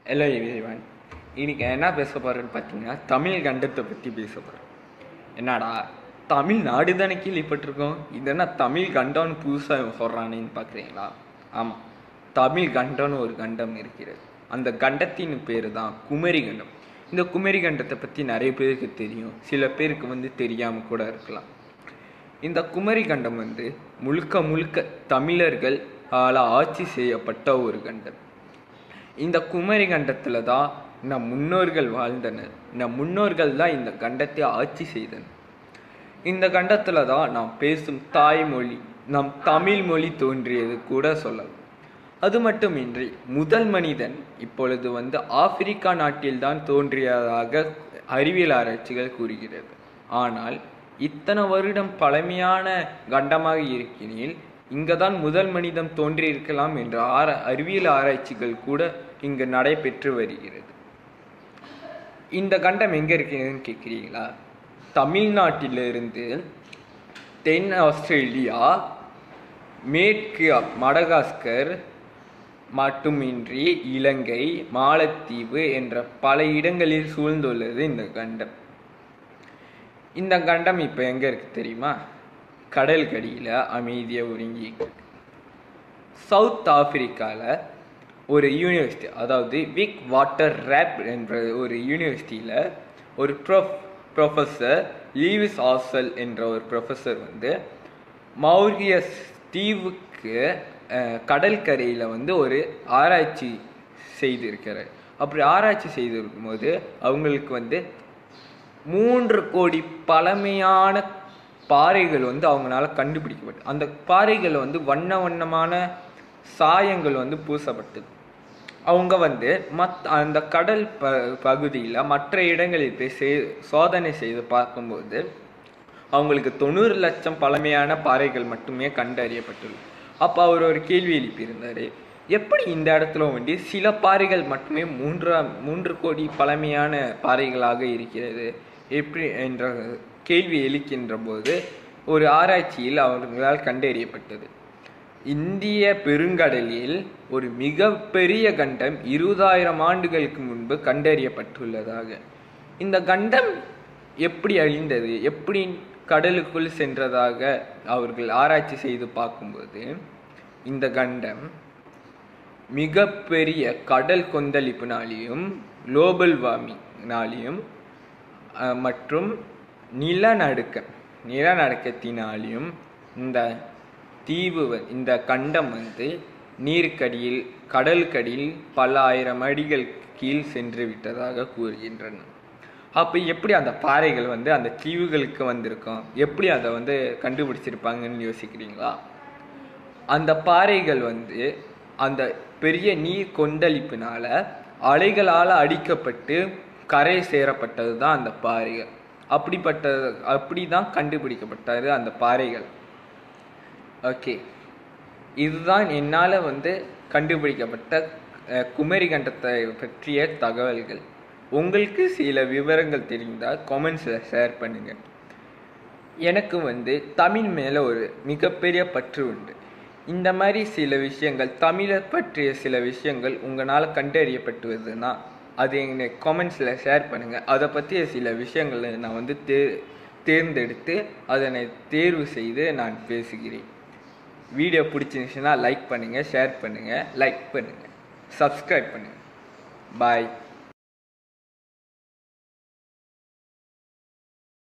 hello everyone இன்னைக்கு என்ன பேச போகிறேன்னு பார்த்தீங்கன்னா தமிழ் கண்டத்தை பற்றி பேச போகிறேன் என்னடா தமிழ்நாடு தானே கேள்விப்பட்டிருக்கோம் இது என்ன தமிழ் கண்டம்னு புதுசாக சொல்கிறானேன்னு பார்க்குறீங்களா ஆமாம் தமிழ் கண்டம்னு ஒரு கண்டம் இருக்கிறது அந்த கண்டத்தின் பேர் தான் குமரி கண்டம் இந்த குமரி கண்டத்தை பற்றி நிறைய பேருக்கு தெரியும் சில பேருக்கு வந்து தெரியாமல் கூட இருக்கலாம் இந்த குமரி கண்டம் வந்து முழுக்க முழுக்க தமிழர்கள் ஆட்சி செய்யப்பட்ட ஒரு கண்டம் இந்த குமரி கண்டத்தில் தான் நம் முன்னோர்கள் வாழ்ந்தனர் நம் முன்னோர்கள் தான் இந்த கண்டத்தை ஆட்சி செய்தனர் இந்த கண்டத்தில் தான் நாம் பேசும் தாய்மொழி நம் தமிழ் மொழி தோன்றியது கூட சொல்லலாம் அது மட்டுமின்றி முதல் மனிதன் இப்பொழுது வந்து ஆப்பிரிக்கா நாட்டில்தான் தோன்றியதாக அறிவியல் ஆராய்ச்சிகள் கூறுகிறது ஆனால் இத்தனை வருடம் பழமையான கண்டமாக இருக்கிறேன் இங்கே தான் முதல் மனிதன் தோன்றியிருக்கலாம் என்ற ஆர அறிவியல் ஆராய்ச்சிகள் கூட இங்கு நடைபெற்று வருகிறது இந்த கண்டம் எங்கே இருக்குதுன்னு கேட்குறீங்களா தமிழ்நாட்டிலிருந்து தென் ஆஸ்திரேலியா மேற்கு மடகாஸ்கர் மட்டுமின்றி இலங்கை மாலத்தீவு என்ற பல இடங்களில் சூழ்ந்துள்ளது இந்த கண்டம் இந்த கண்டம் இப்போ எங்கே இருக்கு தெரியுமா கடல்கடியில் அமைதியாக ஒருங்கி சவுத் ஆப்பிரிக்காவில் ஒரு யூனிவர்சிட்டி அதாவது விக் வாட்டர் ரேப் என்ற ஒரு யூனிவர்சிட்டியில் ஒரு ப்ரொஃப் ப்ரொஃபஸர் லீவிஸ் ஆசல் என்ற ஒரு ப்ரொஃபஸர் வந்து மௌரியஸ் தீவுக்கு கடற்கரையில் வந்து ஒரு ஆராய்ச்சி செய்திருக்கிறார் அப்படி ஆராய்ச்சி செய்திருக்கும் போது அவங்களுக்கு வந்து மூன்று கோடி பழமையான பாறைகள் வந்து அவங்களால கண்டுபிடிக்கப்பட்டு அந்த பாறைகள் வந்து வண்ண வண்ணமான சாயங்கள் வந்து பூசப்பட்டது அவங்க வந்து மத் அந்த கடல் ப பகுதியில் மற்ற இடங்களில் போய் செய் சோதனை செய்து பார்க்கும்போது அவங்களுக்கு தொண்ணூறு லட்சம் பழமையான பாறைகள் மட்டுமே கண்டறியப்பட்டுள்ளது அப்போ அவர் ஒரு கேள்வி எழுப்பியிருந்தார் எப்படி இந்த இடத்துல வந்து சில பாறைகள் மட்டுமே மூன்றா மூன்று கோடி பழமையான பாறைகளாக இருக்கிறது எப்படி என்ற கேள்வி எழுக்கின்ற போது ஒரு ஆராய்ச்சியில் அவர்களால் கண்டறியப்பட்டது இந்திய பெருங்கடலில் ஒரு மிகப்பெரிய கண்டம் இருபதாயிரம் ஆண்டுகளுக்கு முன்பு கண்டறியப்பட்டுள்ளதாக இந்த கண்டம் எப்படி அழிந்தது எப்படி கடலுக்குள் சென்றதாக அவர்கள் ஆராய்ச்சி செய்து பார்க்கும்போது இந்த கண்டம் மிகப்பெரிய கடல் கொந்தளிப்பினாலேயும் குளோபல் வார்மிங்னாலேயும் மற்றும் நிலநடுக்கம் நிலநடுக்கத்தினாலேயும் இந்த தீவு இந்த கண்டம் வந்து நீருக்கடியில் கடலுக்கடியில் பல ஆயிரம் அடிகள் கீழ் சென்று விட்டதாக கூறுகின்றன அப்போ எப்படி அந்த பாறைகள் வந்து அந்த தீவுகளுக்கு வந்திருக்கும் எப்படி அதை வந்து கண்டுபிடிச்சிருப்பாங்கன்னு யோசிக்கிறீங்களா அந்த பாறைகள் வந்து அந்த பெரிய நீர் கொந்தளிப்பினால அலைகளால் அடிக்கப்பட்டு கரை சேரப்பட்டது தான் அந்த பாறைகள் அப்படிப்பட்டது அப்படி தான் கண்டுபிடிக்கப்பட்டது அந்த பாறைகள் ஓகே இதுதான் என்னால் வந்து கண்டுபிடிக்கப்பட்ட குமரி கண்டத்தை பற்றிய தகவல்கள் உங்களுக்கு சில விவரங்கள் தெரிந்தால் காமெண்ட்ஸில் ஷேர் பண்ணுங்கள் எனக்கு வந்து தமிழ் மேலே ஒரு மிகப்பெரிய பற்று உண்டு இந்த மாதிரி சில விஷயங்கள் தமிழை பற்றிய சில விஷயங்கள் உங்களால் கண்டறியப்பட்டுவதுன்னா அது எங்கள் காமெண்ட்ஸில் ஷேர் பண்ணுங்கள் அதை பற்றிய சில விஷயங்களை நான் வந்து தே தேர்ந்தெடுத்து அதனை தேர்வு செய்து நான் பேசுகிறேன் வீடியோ பிடிச்சிருந்துச்சுன்னா லைக் பண்ணுங்கள் ஷேர் பண்ணுங்கள் லைக் பண்ணுங்கள் சப்ஸ்கிரைப் பண்ணுங்கள் பாய்